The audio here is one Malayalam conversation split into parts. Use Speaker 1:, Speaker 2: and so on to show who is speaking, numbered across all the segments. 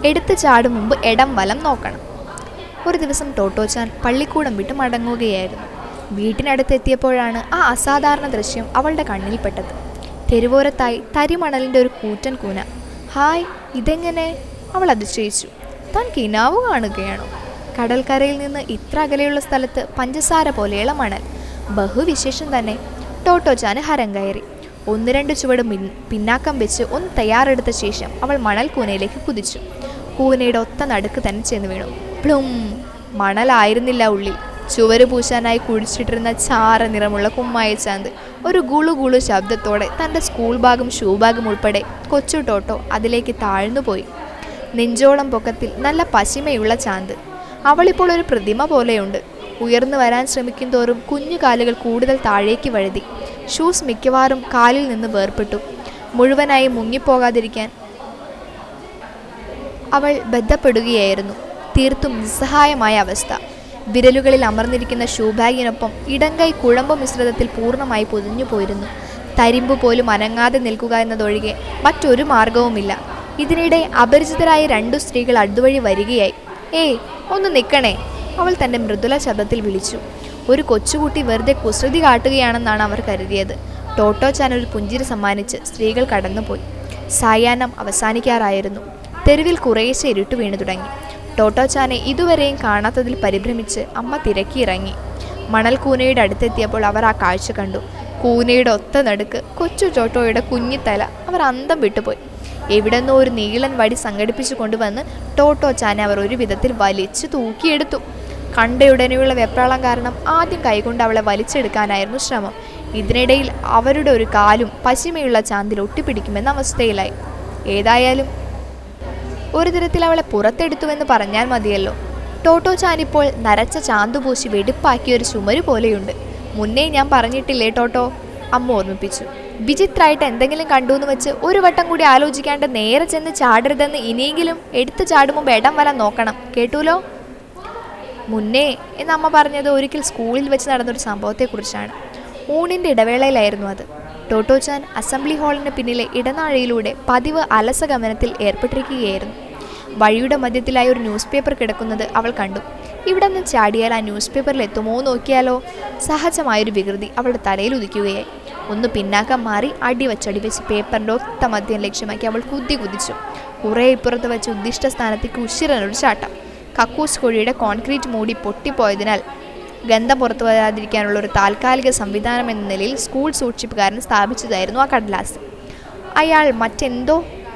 Speaker 1: എടുത്തു ചാടും മുമ്പ് ഇടം വലം നോക്കണം ഒരു ദിവസം ടോട്ടോച്ചാൻ പള്ളിക്കൂടം വിട്ട് മടങ്ങുകയായിരുന്നു വീട്ടിനടുത്തെത്തിയപ്പോഴാണ് ആ അസാധാരണ ദൃശ്യം അവളുടെ കണ്ണിൽപ്പെട്ടത് തെരുവോരത്തായി തരിമണലിൻ്റെ ഒരു കൂറ്റൻ കൂന ഹായ് ഇതെങ്ങനെ അവൾ അതിശയിച്ചു താൻ കിനാവ് കാണുകയാണോ കടൽക്കരയിൽ നിന്ന് ഇത്ര അകലെയുള്ള സ്ഥലത്ത് പഞ്ചസാര പോലെയുള്ള മണൽ ബഹുവിശേഷം തന്നെ ടോട്ടോച്ചാന് ഹരം കയറി ഒന്ന് രണ്ട് ചുവട് മിൻ പിന്നാക്കം വെച്ച് ഒന്ന് തയ്യാറെടുത്ത ശേഷം അവൾ മണൽ കൂനയിലേക്ക് കുതിച്ചു കൂനയുടെ ഒത്ത നടുക്ക് തന്നെ ചെന്ന് വീണു പ്ലും മണലായിരുന്നില്ല ഉള്ളിൽ ചുവര് പൂശാനായി കുഴിച്ചിട്ടിരുന്ന ചാര നിറമുള്ള കുമ്മായ ചാന്ത് ഒരു ഗുളു ഗുളു ശബ്ദത്തോടെ തൻ്റെ സ്കൂൾ ബാഗും ഷൂ ബാഗും ഉൾപ്പെടെ കൊച്ചു ടോട്ടോ അതിലേക്ക് താഴ്ന്നുപോയി നെഞ്ചോളം പൊക്കത്തിൽ നല്ല പശിമയുള്ള ചാന്ത് അവളിപ്പോൾ ഒരു പ്രതിമ പോലെയുണ്ട് ഉയർന്നു വരാൻ ശ്രമിക്കും തോറും കുഞ്ഞു കാലുകൾ കൂടുതൽ താഴേക്ക് വഴുതി ഷൂസ് മിക്കവാറും കാലിൽ നിന്ന് വേർപെട്ടു മുഴുവനായി മുങ്ങിപ്പോകാതിരിക്കാൻ അവൾ ബന്ധപ്പെടുകയായിരുന്നു തീർത്തും നിസ്സഹായമായ അവസ്ഥ വിരലുകളിൽ അമർന്നിരിക്കുന്ന ഷൂ ബാഗിനൊപ്പം ഇടങ്കൈ കുഴമ്പ് മിശ്രിതത്തിൽ പൂർണ്ണമായി പൊതിഞ്ഞു പോയിരുന്നു തരിമ്പ് പോലും അനങ്ങാതെ നിൽക്കുക എന്നതൊഴികെ മറ്റൊരു മാർഗവുമില്ല ഇതിനിടെ അപരിചിതരായ രണ്ടു സ്ത്രീകൾ അടുവഴി വരികയായി ഏയ് ഒന്ന് നിൽക്കണേ അവൾ തൻ്റെ മൃദുല ശബ്ദത്തിൽ വിളിച്ചു ഒരു കൊച്ചുകുട്ടി വെറുതെ കുസൃതി കാട്ടുകയാണെന്നാണ് അവർ കരുതിയത് ടോട്ടോ ചാൻ ഒരു പുഞ്ചിരി സമ്മാനിച്ച് സ്ത്രീകൾ കടന്നുപോയി സായാഹ്നം അവസാനിക്കാറായിരുന്നു തെരുവിൽ കുറേശ്ശെ ഇരുട്ട് വീണു തുടങ്ങി ടോട്ടോ ചാനെ ഇതുവരെയും കാണാത്തതിൽ പരിഭ്രമിച്ച് അമ്മ തിരക്കിയിറങ്ങി മണൽ കൂനയുടെ അടുത്തെത്തിയപ്പോൾ അവർ ആ കാഴ്ച കണ്ടു കൂനയുടെ ഒത്ത നടുക്ക് കൊച്ചു ടോട്ടോയുടെ കുഞ്ഞിത്തല അവർ അന്തം വിട്ടുപോയി എവിടെന്നോ ഒരു നീളൻ വടി സംഘടിപ്പിച്ചു കൊണ്ടുവന്ന് ടോട്ടോ ചാനെ അവർ ഒരു വിധത്തിൽ വലിച്ചു തൂക്കിയെടുത്തു കണ്ടയുടനെയുള്ള വെപ്രാളം കാരണം ആദ്യം കൈകൊണ്ട് അവളെ വലിച്ചെടുക്കാനായിരുന്നു ശ്രമം ഇതിനിടയിൽ അവരുടെ ഒരു കാലും പശിമയുള്ള ചാന്തിൽ ഒട്ടിപ്പിടിക്കുമെന്ന അവസ്ഥയിലായി ഏതായാലും ഒരു തരത്തിൽ അവളെ പുറത്തെടുത്തുവെന്ന് പറഞ്ഞാൽ മതിയല്ലോ ടോട്ടോ ചാനിപ്പോൾ നരച്ച ചാന്തുപൂശി വെടിപ്പാക്കിയ ഒരു ചുമര് പോലെയുണ്ട് മുന്നേ ഞാൻ പറഞ്ഞിട്ടില്ലേ ടോട്ടോ അമ്മ ഓർമ്മിപ്പിച്ചു വിചിത്രായിട്ട് എന്തെങ്കിലും കണ്ടു എന്ന് വെച്ച് ഒരു വട്ടം കൂടി ആലോചിക്കാണ്ട് നേരെ ചെന്ന് ചാടരുതെന്ന് ഇനിയെങ്കിലും എടുത്തു ചാടും മുമ്പ് ഇടം വല നോക്കണം കേട്ടൂലോ മുന്നേ എന്ന് അമ്മ പറഞ്ഞത് ഒരിക്കൽ സ്കൂളിൽ വെച്ച് നടന്നൊരു സംഭവത്തെക്കുറിച്ചാണ് ഊണിൻ്റെ ഇടവേളയിലായിരുന്നു അത് ടോട്ടോച്ചാൻ അസംബ്ലി ഹാളിന് പിന്നിലെ ഇടനാഴിയിലൂടെ പതിവ് അലസഗമനത്തിൽ ഏർപ്പെട്ടിരിക്കുകയായിരുന്നു വഴിയുടെ മധ്യത്തിലായി ഒരു ന്യൂസ് പേപ്പർ കിടക്കുന്നത് അവൾ കണ്ടു ഇവിടെ നിന്ന് ചാടിയാൽ ആ ന്യൂസ് പേപ്പറിൽ എത്തുമോ നോക്കിയാലോ സഹജമായൊരു വികൃതി അവളുടെ തലയിൽ ഉദിക്കുകയായി ഒന്ന് പിന്നാക്കം മാറി അടി വെച്ചടി വെച്ച് പേപ്പറിൻ്റെ ഒത്ത മദ്യം ലക്ഷ്യമാക്കി അവൾ കുത്തി കുതിച്ചു കുറേ ഇപ്പുറത്ത് വെച്ച് ഉദ്ദിഷ്ട സ്ഥാനത്തേക്ക് ഉശിരനൊരു ചാട്ടം കക്കൂസ് കുഴിയുടെ കോൺക്രീറ്റ് മൂടി പൊട്ടിപ്പോയതിനാൽ ഗന്ധം പുറത്തു വരാതിരിക്കാനുള്ള ഒരു താൽക്കാലിക സംവിധാനം എന്ന നിലയിൽ സ്കൂൾ സൂക്ഷിപ്പുകാരൻ സ്ഥാപിച്ചതായിരുന്നു ആ കടലാസ് അയാൾ മറ്റെന്തോ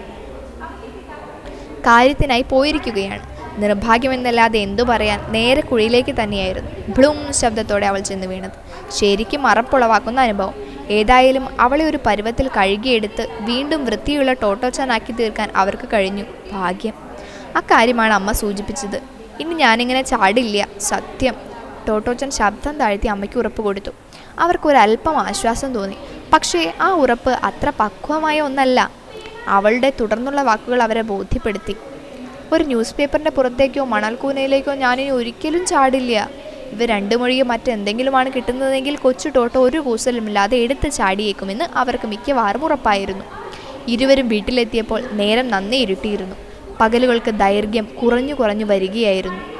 Speaker 1: കാര്യത്തിനായി പോയിരിക്കുകയാണ് നിർഭാഗ്യമെന്നല്ലാതെ എന്തു പറയാൻ നേരെ കുഴിയിലേക്ക് തന്നെയായിരുന്നു ബ്ലൂം ശബ്ദത്തോടെ അവൾ ചെന്ന് വീണത് ശരിക്കും മറപ്പുളവാക്കുന്ന അനുഭവം ഏതായാലും അവളെ ഒരു പരുവത്തിൽ കഴുകിയെടുത്ത് വീണ്ടും വൃത്തിയുള്ള ടോട്ടോച്ചാനാക്കി തീർക്കാൻ അവർക്ക് കഴിഞ്ഞു ഭാഗ്യം അക്കാര്യമാണ് അമ്മ സൂചിപ്പിച്ചത് ഇനി ഞാനിങ്ങനെ ചാടില്ല സത്യം ടോട്ടോച്ചൻ ശബ്ദം താഴ്ത്തി അമ്മയ്ക്ക് ഉറപ്പ് കൊടുത്തു അവർക്കൊരല്പം ആശ്വാസം തോന്നി പക്ഷേ ആ ഉറപ്പ് അത്ര പക്വമായ ഒന്നല്ല അവളുടെ തുടർന്നുള്ള വാക്കുകൾ അവരെ ബോധ്യപ്പെടുത്തി ഒരു ന്യൂസ് പേപ്പറിൻ്റെ പുറത്തേക്കോ മണൽക്കൂനയിലേക്കോ ഞാനിനി ഒരിക്കലും ചാടില്ല ഇവ രണ്ടു മൊഴിയോ മറ്റെന്തെങ്കിലുമാണ് കിട്ടുന്നതെങ്കിൽ കൊച്ചു ടോട്ടോ ഒരു കൂസലുമില്ലാതെ എടുത്ത് ചാടിയേക്കുമെന്ന് അവർക്ക് മിക്കവാറും ഉറപ്പായിരുന്നു ഇരുവരും വീട്ടിലെത്തിയപ്പോൾ നേരം നന്നേ ഇരുട്ടിയിരുന്നു പകലുകൾക്ക് ദൈർഘ്യം കുറഞ്ഞു കുറഞ്ഞു വരികയായിരുന്നു